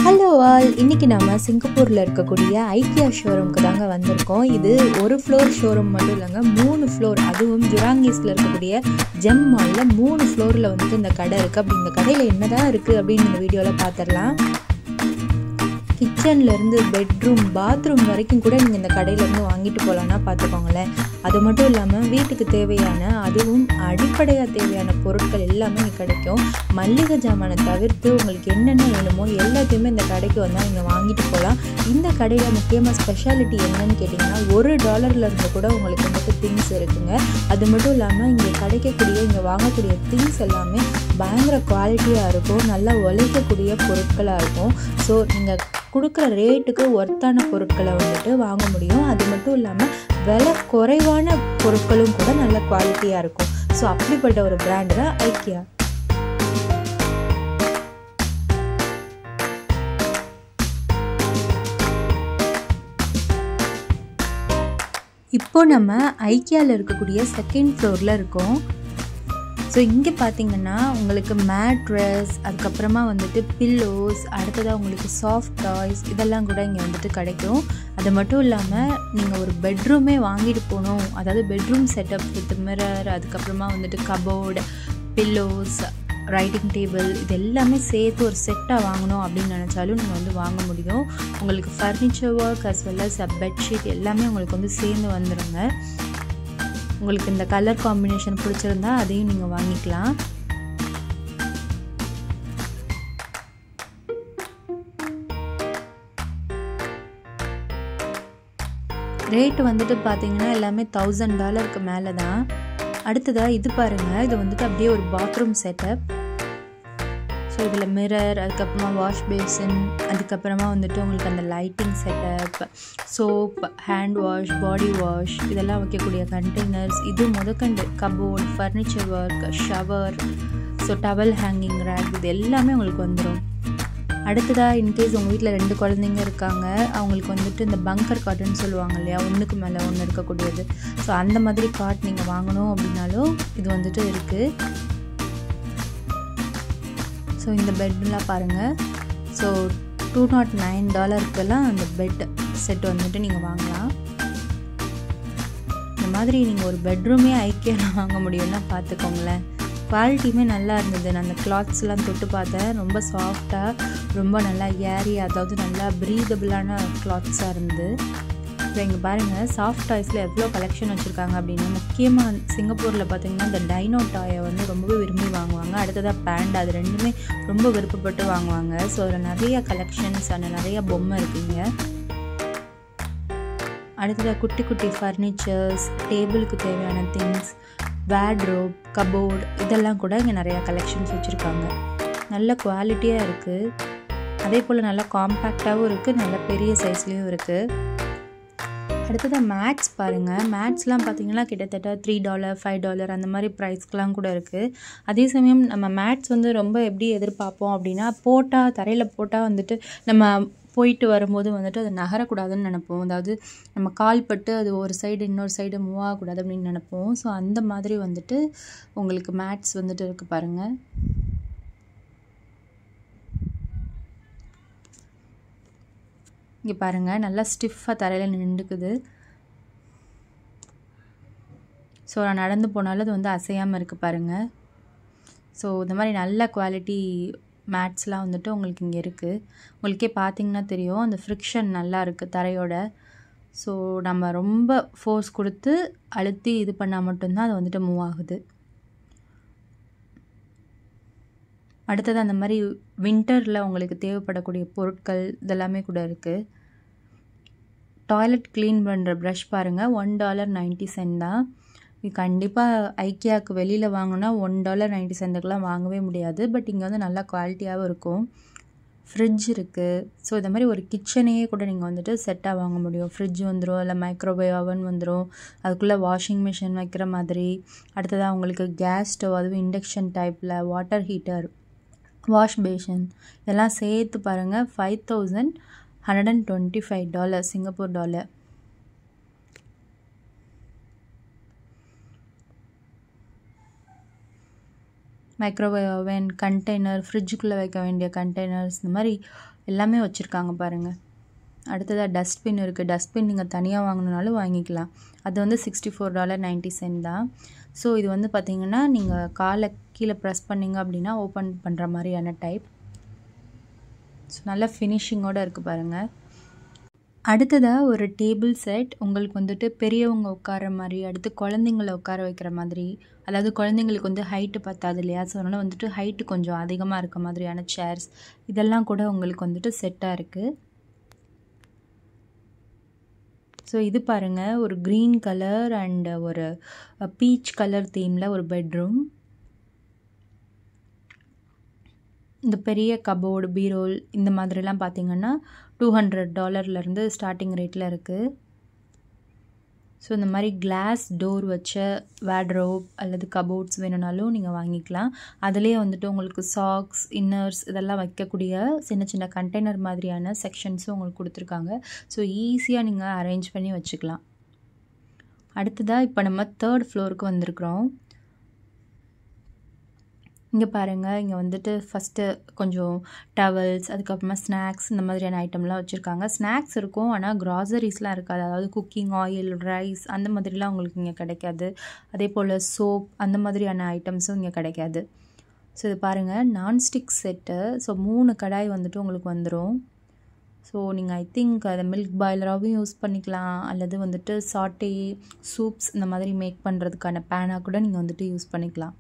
hello all இன்னைக்கு நம்ம சிங்கப்பூரில் இருக்கக்கூடிய ஐக்கியா ஷோரூம்க்கு தாங்க வந்திருக்கோம் இது ஒரு ஃப்ளோர் ஷோரூம் மட்டும் இல்லைங்க மூணு ஃப்ளோர் அதுவும் ஜுராங்கீஸில் இருக்கக்கூடிய ஜெம் மாலில் மூணு ஃப்ளோரில் வந்துட்டு இந்த கடை இருக்குது அப்படி இந்த கடையில் என்னதான் இருக்குது அப்படின்னு இந்த வீடியோவில் பார்த்துடலாம் கிச்சன்லேருந்து பெட்ரூம் பாத்ரூம் வரைக்கும் கூட நீங்கள் இந்த கடையிலேருந்து வாங்கிட்டு போகலான்னா பார்த்துக்கோங்களேன் அது மட்டும் இல்லாமல் வீட்டுக்கு தேவையான அதுவும் அடிப்படையாக தேவையான பொருட்கள் எல்லாமே இங்கே கிடைக்கும் மல்லிகை ஜாமானை தவிர்த்து உங்களுக்கு என்னென்ன வேணுமோ எல்லாத்தையுமே இந்த கடைக்கு வந்தால் நீங்கள் வாங்கிட்டு போகலாம் இந்த கடையில் முக்கியமாக ஸ்பெஷாலிட்டி என்னன்னு கேட்டிங்கன்னா ஒரு டாலரில் இருந்து கூட உங்களுக்கு வந்துட்டு திங்ஸ் இருக்குங்க அது மட்டும் இல்லாமல் இங்கே கிடைக்கக்கூடிய இங்கே வாங்கக்கூடிய திங்ஸ் எல்லாமே பயங்கர குவாலிட்டியாக இருக்கும் நல்லா உழைக்கக்கூடிய பொருட்களாக இருக்கும் ஸோ நீங்கள் கொடுக்குற ரேட்டுக்கு ஒர்த்தான பொருட்களை வந்துட்டு வாங்க முடியும் அது மட்டும் இல்லாமல் விலை குறைவான பொருட்களும் கூட நல்ல குவாலிட்டியாக இருக்கும் ஸோ அப்படிப்பட்ட ஒரு பிராண்டு தான் ஐக்கியா இப்போ நம்ம ஐக்கியாவில் இருக்கக்கூடிய செகண்ட் ஃப்ளோரில் இருக்கோம் ஸோ இங்கே பார்த்தீங்கன்னா உங்களுக்கு மேட்ரஸ் அதுக்கப்புறமா வந்துட்டு பில்லோஸ் அடுத்ததாக உங்களுக்கு சாஃப்ட் டாய்ஸ் இதெல்லாம் கூட இங்கே வந்துட்டு கிடைக்கும் அது மட்டும் இல்லாமல் நீங்கள் ஒரு பெட்ரூமே வாங்கிட்டு போகணும் அதாவது பெட்ரூம் செட்டப் வித் மிரர் அதுக்கப்புறமா வந்துட்டு கபோர்டு பில்லோஸ் ரைட்டிங் டேபிள் இது எல்லாமே சேர்த்து ஒரு செட்டாக வாங்கணும் அப்படின்னு நினச்சாலும் நீங்கள் வந்து வாங்க முடியும் உங்களுக்கு furniture work as well as bedsheet எல்லாமே உங்களுக்கு வந்து சேர்ந்து வந்துடுங்க உங்களுக்கு இந்த கலர் காம்பினேஷன் பிடிச்சிருந்தா அதையும் நீங்கள் வாங்கிக்கலாம் ரேட் வந்துட்டு பார்த்தீங்கன்னா எல்லாமே தௌசண்ட் டாலருக்கு மேலே தான் அடுத்ததாக இது பாருங்கள் இது வந்துட்டு அப்படியே ஒரு பாத்ரூம் செட்டப் ஸோ இதில் மிரர் அதுக்கப்புறமா வாஷ் பேசின் அதுக்கப்புறமா வந்துட்டு உங்களுக்கு அந்த lighting setup soap hand wash body wash இதெல்லாம் வைக்கக்கூடிய கண்டெய்னர்ஸ் இது முதற்கண்டு cupboard furniture work shower so towel hanging rack இது எல்லாமே உங்களுக்கு வந்துடும் அடுத்ததாக இன்கேஸ் உங்கள் வீட்டில் ரெண்டு குழந்தைங்க இருக்காங்க அவங்களுக்கு வந்துட்டு இந்த பங்கர் காட்டுன்னு சொல்லுவாங்க இல்லையா ஒன்றுக்கு மேலே ஒன்று இருக்கக்கூடியது ஸோ அந்த மாதிரி காட் நீங்கள் வாங்கணும் அப்படின்னாலும் இது வந்துட்டு இருக்குது ஸோ இந்த பெட்லாம் பாருங்கள் ஸோ டூ நாட் நைன் டாலருக்கெல்லாம் அந்த பெட் செட் வந்துட்டு நீங்கள் வாங்கலாம் இந்த மாதிரி நீங்கள் ஒரு பெட்ரூமே ஐக்கியம் வாங்க முடியும்னா பார்த்துக்கோங்களேன் குவாலிட்டியுமே நல்லா இருந்தது நான் அந்த கிளாத்ஸ்லாம் தொட்டு பார்த்தேன் ரொம்ப சாஃப்டாக ரொம்ப நல்லா ஏரி அதாவது நல்லா ப்ரீதபிளான கிளாத்ஸாக இருந்தது அப்புறம் இங்கே பாருங்கள் சாஃப்ட் டாய்ஸில் எவ்வளோ கலெக்ஷன் வச்சுருக்காங்க அப்படின்னா முக்கியமாக சிங்கப்பூரில் பார்த்தீங்கன்னா இந்த டைனோ டாயை வந்து ரொம்பவே விரும்பி வாங்குவாங்க அடுத்ததாக பேண்ட் அது ரெண்டுமே ரொம்ப விருப்பப்பட்டு வாங்குவாங்க ஸோ அதில் நிறைய கலெக்ஷன்ஸ் அந்த நிறைய பொம்மை இருக்குங்க அடுத்ததாக குட்டி குட்டி ஃபர்னிச்சர்ஸ் டேபிளுக்கு தேவையான திங்ஸ் வேட்ரோப் கபோர்ட் இதெல்லாம் கூட இங்கே நிறையா கலெக்ஷன்ஸ் வச்சுருக்காங்க நல்ல குவாலிட்டியாக இருக்குது அதே போல் நல்லா காம்பேக்டாகவும் இருக்குது நல்ல பெரிய சைஸ்லேயும் இருக்குது அடுத்தது மேட்ஸ் பாருங்கள் மேட்ஸ்லாம் பார்த்தீங்கன்னா கிட்டத்தட்ட த்ரீ டாலர் ஃபைவ் டாலர் அந்த மாதிரி ப்ரைஸ்க்கெலாம் கூட இருக்குது அதே சமயம் நம்ம மேட்ஸ் வந்து ரொம்ப எப்படி எதிர்பார்ப்போம் அப்படின்னா போட்டால் தரையில் போட்டால் வந்துட்டு நம்ம போயிட்டு வரும்போது வந்துட்டு அது நகரக்கூடாதுன்னு நினப்போம் அதாவது நம்ம கால் பட்டு அது ஒரு சைடு இன்னொரு சைடு மூவ் ஆகக்கூடாது அப்படின்னு நினப்போம் ஸோ அந்த மாதிரி வந்துட்டு உங்களுக்கு மேட்ஸ் வந்துட்டு இருக்குது பாருங்கள் இங்கே பாருங்கள் நல்லா ஸ்டிஃபாக தரையில் நின்றுக்குது ஸோ நான் நடந்து போனாலும் அது வந்து அசையாமல் இருக்குது பாருங்கள் ஸோ இந்த மாதிரி நல்ல குவாலிட்டி மேட்ஸ்லாம் வந்துட்டு உங்களுக்கு இங்கே இருக்குது உங்களுக்கே பார்த்தீங்கன்னா தெரியும் அந்த ஃப்ரிக்ஷன் நல்லா இருக்குது தரையோட ஸோ நம்ம ரொம்ப ஃபோர்ஸ் கொடுத்து அழுத்தி இது பண்ணால் மட்டும்தான் அது வந்துட்டு மூவ் ஆகுது அடுத்தது அந்த மாதிரி வின்டரில் உங்களுக்கு தேவைப்படக்கூடிய பொருட்கள் இதெல்லாமே கூட இருக்குது டாய்லெட் க்ளீன் பண்ணுற ப்ரஷ் பாருங்கள் ஒன் டாலர் நைன்ட்டி சென்ட் தான் இது கண்டிப்பாக ஐக்கியாவுக்கு வெளியில் வாங்கினா ஒன் டாலர் நைன்ட்டி சென்ட்டுக்கெலாம் வாங்கவே முடியாது பட் இங்கே வந்து நல்லா குவாலிட்டியாகவும் இருக்கும் ஃப்ரிட்ஜ் இருக்குது ஸோ இந்த மாதிரி ஒரு கிச்சனையே கூட நீங்கள் வந்துட்டு செட்டாக வாங்க முடியும் ஃப்ரிட்ஜ் வந்துடும் இல்லை மைக்ரோவேவ் அவன் வந்துடும் அதுக்குள்ளே வாஷிங் மிஷின் வைக்கிற மாதிரி அடுத்ததாக உங்களுக்கு கேஸ் ஸ்டவ் அதுவும் இண்டக்ஷன் டைப்பில் வாட்டர் ஹீட்டர் வாஷ் பேஷன் இதெல்லாம் சேர்த்து பாருங்கள் five thousand hundred and twenty five dollar Singapore dollar microwave oven container ஃப்ரிட்ஜுக்குள்ளே வைக்க வேண்டிய கண்டெய்னர்ஸ் இந்த மாதிரி எல்லாமே வச்சுருக்காங்க பாருங்கள் அடுத்ததாக டஸ்ட்பின் இருக்குது டஸ்ட்பின் நீங்கள் தனியாக வாங்கினாலும் வாங்கிக்கலாம் அது வந்து sixty four dollar ninety cent தான் ஸோ இது வந்து பார்த்திங்கன்னா நீங்கள் காலை கீழே ப்ரெஸ் பண்ணிங்க அப்படின்னா ஓப்பன் பண்ணுற மாதிரியான டைப் ஸோ நல்ல ஃபினிஷிங்கோடு இருக்குது பாருங்கள் அடுத்ததாக ஒரு டேபிள் செட் உங்களுக்கு வந்துட்டு பெரியவங்க உட்கார மாதிரி அடுத்து குழந்தைங்கள உட்கார வைக்கிற மாதிரி அதாவது குழந்தைங்களுக்கு வந்து ஹைட்டு பத்தாது இல்லையா ஸோ அதனால் வந்துட்டு ஹைட்டு கொஞ்சம் அதிகமாக இருக்க மாதிரியான சேர்ஸ் இதெல்லாம் கூட உங்களுக்கு வந்துட்டு செட்டாக இருக்குது ஸோ இது பாருங்கள் ஒரு க்ரீன் கலர் அண்ட் ஒரு பீச் கலர் தீமில் ஒரு பெட்ரூம் இந்த பெரிய கபோர்டு பீரோல் இந்த மாதிரிலாம் பார்த்தீங்கன்னா டூ ஹண்ட்ரட் டாலர்லேருந்து ஸ்டார்டிங் ரேட்டில் இருக்குது ஸோ இந்த மாதிரி கிளாஸ் டோர் வச்ச வேட்ரோப் அல்லது கபோர்ட்ஸ் வேணும்னாலும் நீங்கள் வாங்கிக்கலாம் அதுலேயே வந்துட்டு உங்களுக்கு சாக்ஸ் இன்னர்ஸ் இதெல்லாம் வைக்கக்கூடிய சின்ன சின்ன கண்டெய்னர் மாதிரியான செக்ஷன்ஸும் உங்களுக்கு கொடுத்துருக்காங்க ஸோ ஈஸியாக நீங்கள் அரேஞ்ச் பண்ணி வச்சுக்கலாம் அடுத்ததாக இப்போ நம்ம தேர்ட் ஃப்ளோருக்கு வந்திருக்கிறோம் இங்கே பாருங்கள் இங்கே வந்துட்டு ஃபஸ்ட்டு கொஞ்சம் டவல்ஸ் அதுக்கப்புறமா ஸ்நாக்ஸ் இந்த மாதிரியான ஐட்டம்லாம் வச்சுருக்காங்க ஸ்நாக்ஸ் இருக்கும் ஆனால் க்ராசரிஸ்லாம் இருக்காது அதாவது குக்கிங் ஆயில் ரைஸ் அந்த மாதிரிலாம் உங்களுக்கு இங்கே கிடைக்காது அதே போல் சோப் அந்த மாதிரியான ஐட்டம்ஸும் இங்கே கிடைக்காது ஸோ இது பாருங்கள் நான்ஸ்டிக் செட்டு ஸோ மூணு கடாய் வந்துட்டு உங்களுக்கு வந்துடும் ஸோ நீங்கள் ஐ திங்க் அதை மில்க் பாய்லராகவும் யூஸ் பண்ணிக்கலாம் அல்லது வந்துட்டு சாட்டே சூப்ஸ் இந்த மாதிரி மேக் பண்ணுறதுக்கான பேனாக கூட நீங்கள் வந்துட்டு யூஸ் பண்ணிக்கலாம்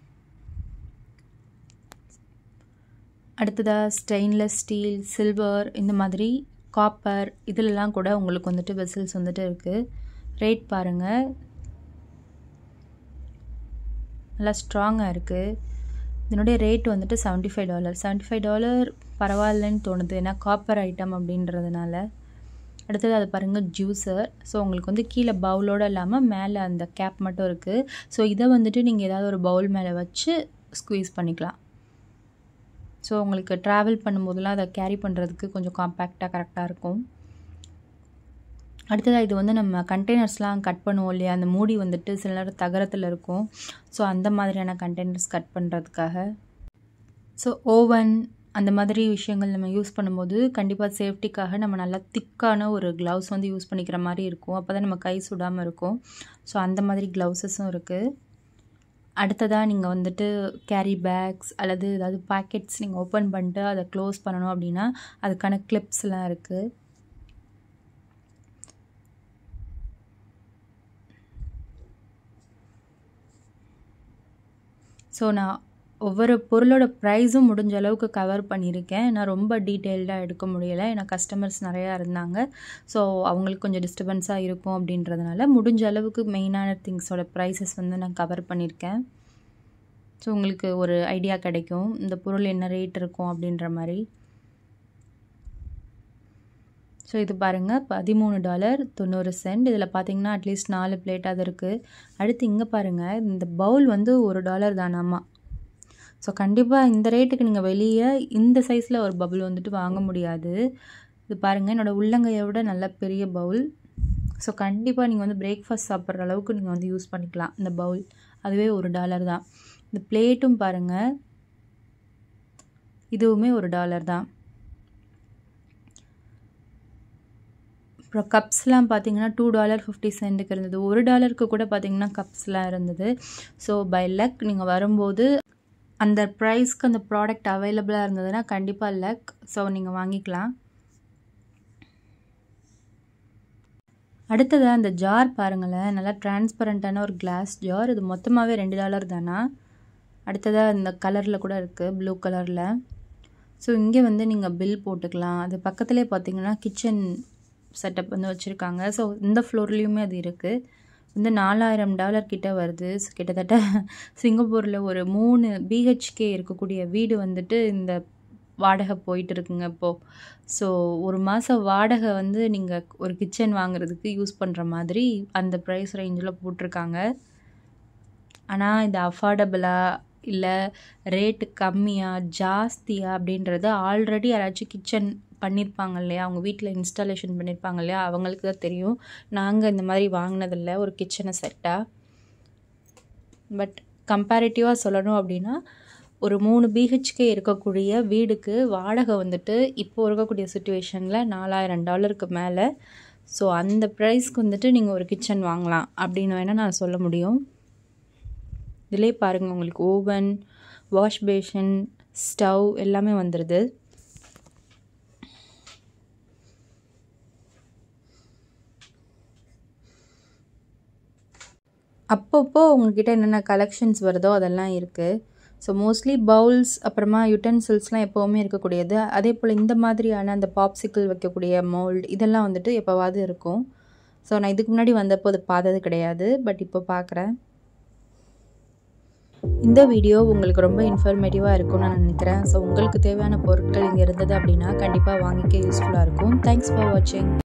அடுத்ததாக ஸ்டெயின்லெஸ் ஸ்டீல் சில்வர் இந்த மாதிரி காப்பர் இதிலெலாம் கூட உங்களுக்கு வந்துட்டு வெசல்ஸ் வந்துட்டு இருக்குது ரேட் பாருங்கள் நல்லா ஸ்ட்ராங்காக இருக்குது இதனுடைய ரேட் வந்துட்டு seventy five dollar seventy five dollar பரவாயில்லன்னு தோணுது ஏன்னா காப்பர் ஐட்டம் அப்படின்றதுனால அடுத்தது அது பாருங்கள் ஜூஸர் ஸோ உங்களுக்கு வந்து கீழே பவுலோடு இல்லாமல் மேலே அந்த கேப் மட்டும் இருக்குது ஸோ இதை வந்துட்டு நீங்கள் ஏதாவது ஒரு பவுல் மேலே வச்சு ஸ்குவீஸ் பண்ணிக்கலாம் ஸோ உங்களுக்கு ட்ராவல் பண்ணும்போதெல்லாம் அதை கேரி பண்ணுறதுக்கு கொஞ்சம் காம்பேக்டாக கரெக்டாக இருக்கும் அடுத்ததாக இது வந்து நம்ம கண்டெய்னர்ஸ்லாம் கட் பண்ணுவோம் இல்லையா அந்த மூடி வந்துட்டு சில நேரம் தகரத்தில் இருக்கும் ஸோ அந்த மாதிரியான கண்டெய்னர்ஸ் கட் பண்ணுறதுக்காக ஸோ ஓவன் அந்த மாதிரி விஷயங்கள் நம்ம யூஸ் பண்ணும்போது கண்டிப்பாக சேஃப்டிக்காக நம்ம நல்லா திக்கான ஒரு க்ளவுஸ் வந்து யூஸ் பண்ணிக்கிற மாதிரி இருக்கும் அப்போ தான் நம்ம கை சுடாமல் இருக்கும் ஸோ அந்த மாதிரி க்ளவுஸஸும் இருக்குது அடுத்ததாக நீங்கள் வந்துட்டு கேரி பேக்ஸ் அல்லது ஏதாவது பேக்கெட்ஸ் நீங்கள் ஓப்பன் பண்ணிட்டு அதை க்ளோஸ் பண்ணணும் அப்படின்னா அதுக்கான கிளிப்ஸ்லாம் இருக்குது ஸோ நான் ஒவ்வொரு பொருளோட ப்ரைஸும் முடிஞ்ச அளவுக்கு கவர் பண்ணியிருக்கேன் நான் ரொம்ப டீட்டெயில்டாக எடுக்க முடியலை ஏன்னா கஸ்டமர்ஸ் நிறையா இருந்தாங்க ஸோ அவங்களுக்கு கொஞ்சம் டிஸ்டர்பன்ஸாக இருக்கும் அப்படின்றதுனால முடிஞ்ச அளவுக்கு மெயினான திங்ஸோட ப்ரைஸஸ் வந்து நான் கவர் பண்ணியிருக்கேன் ஸோ உங்களுக்கு ஒரு ஐடியா கிடைக்கும் இந்த பொருள் என்ன ரேட் இருக்கும் அப்படின்ற மாதிரி ஸோ இது பாருங்கள் பதிமூணு டாலர் தொண்ணூறு சென்ட் இதில் பார்த்தீங்கன்னா அட்லீஸ்ட் நாலு பிளேட்டாக இருக்குது அடுத்து இங்கே பாருங்கள் இந்த பவுல் வந்து ஒரு டாலர் தானாமா ஸோ கண்டிப்பாக இந்த ரேட்டுக்கு நீங்கள் வெளியே இந்த சைஸில் ஒரு பவுல் வந்துட்டு வாங்க முடியாது இது பாருங்கள் என்னோடய உள்ளங்கையை விட நல்ல பெரிய பவுல் ஸோ கண்டிப்பாக நீங்கள் வந்து பிரேக்ஃபாஸ்ட் சாப்பிட்ற அளவுக்கு நீங்கள் வந்து யூஸ் பண்ணிக்கலாம் இந்த பவுல் அதுவே ஒரு டாலர் தான் இந்த பிளேட்டும் பாருங்கள் இதுவுமே ஒரு டாலர் தான் அப்புறம் கப்ஸ்லாம் பார்த்தீங்கன்னா டூ டாலர் ஃபிஃப்டி சென்ட்டுக்கு இருந்தது ஒரு டாலருக்கு கூட பார்த்தீங்கன்னா கப்ஸ்லாம் இருந்தது ஸோ பை லக் நீங்கள் வரும்போது அந்த ப்ரைஸ்க்கு அந்த ப்ராடக்ட் அவைலபிளாக இருந்ததுன்னா கண்டிப்பாக லக் ஸோ நீங்கள் வாங்கிக்கலாம் அடுத்ததாக அந்த ஜார் பாருங்களேன் நல்லா டிரான்ஸ்பரண்ட்டான ஒரு கிளாஸ் ஜார் இது மொத்தமாகவே ரெண்டு டாலர் தானா அடுத்ததாக இந்த கலரில் கூட இருக்குது ப்ளூ கலரில் ஸோ இங்கே வந்து நீங்கள் பில் போட்டுக்கலாம் அது பக்கத்துலேயே பார்த்தீங்கன்னா கிச்சன் செட்டப் வந்து வச்சுருக்காங்க ஸோ இந்த ஃப்ளோர்லேயுமே அது இருக்குது வந்து நாலாயிரம் டாலர் கிட்ட வருது ஸோ கிட்டத்தட்ட சிங்கப்பூரில் ஒரு மூணு பிஹெச்கே இருக்கக்கூடிய வீடு வந்துட்டு இந்த வாடகை போயிட்டு இருக்குங்க இப்போது ஸோ ஒரு மாதம் வாடகை வந்து நீங்கள் ஒரு கிச்சன் வாங்குறதுக்கு யூஸ் பண்ணுற மாதிரி அந்த ப்ரைஸ் ரேஞ்சில் போட்டிருக்காங்க ஆனால் இது அஃபோர்டபுளா இல்லை ரேட்டு கம்மியாக ஜாஸ்தியா அப்படின்றது ஆல்ரெடி யாராச்சும் கிச்சன் பண்ணியிருப்பாங்க இல்லையா அவங்க வீட்டில் இன்ஸ்டாலேஷன் பண்ணியிருப்பாங்க இல்லையா அவங்களுக்கு தான் தெரியும் நாங்கள் இந்த மாதிரி வாங்கினதில்ல ஒரு கிச்சனை செட்டாக பட் கம்பேரிட்டிவாக சொல்லணும் அப்படின்னா ஒரு மூணு பிஹெச்கே இருக்கக்கூடிய வீடுக்கு வாடகை வந்துட்டு இப்போ இருக்கக்கூடிய சுச்சுவேஷனில் நாலாயிரம் டாலருக்கு மேலே ஸோ அந்த ப்ரைஸ்க்கு வந்துட்டு நீங்கள் ஒரு கிச்சன் வாங்கலாம் அப்படின்னு வேணால் நான் சொல்ல முடியும் இதிலே பாருங்கள் உங்களுக்கு ஓவன் வாஷ் பேஷன் ஸ்டவ் எல்லாமே வந்துடுது அப்பப்போ உங்ககிட்ட என்னென்ன கலெக்ஷன்ஸ் வருதோ அதெல்லாம் இருக்குது ஸோ மோஸ்ட்லி பவுல்ஸ் அப்புறமா யுட்டென்சில்ஸ்லாம் எப்போவுமே இருக்கக்கூடியது அதே போல் இந்த மாதிரியான அந்த பாப்சிக்கிள் வைக்கக்கூடிய மோல்டு இதெல்லாம் வந்துட்டு எப்போவாது இருக்கும் ஸோ நான் இதுக்கு முன்னாடி வந்தப்போ அது பார்த்தது கிடையாது பட் இப்போ பார்க்குறேன் இந்த வீடியோ உங்களுக்கு ரொம்ப இன்ஃபர்மேட்டிவாக இருக்கும்னு நான் நினைக்கிறேன் ஸோ உங்களுக்கு தேவையான பொருட்கள் இங்கே இருந்தது அப்படின்னா கண்டிப்பாக வாங்கிக்க யூஸ்ஃபுல்லாக இருக்கும் தேங்க்ஸ் ஃபார் வாட்சிங்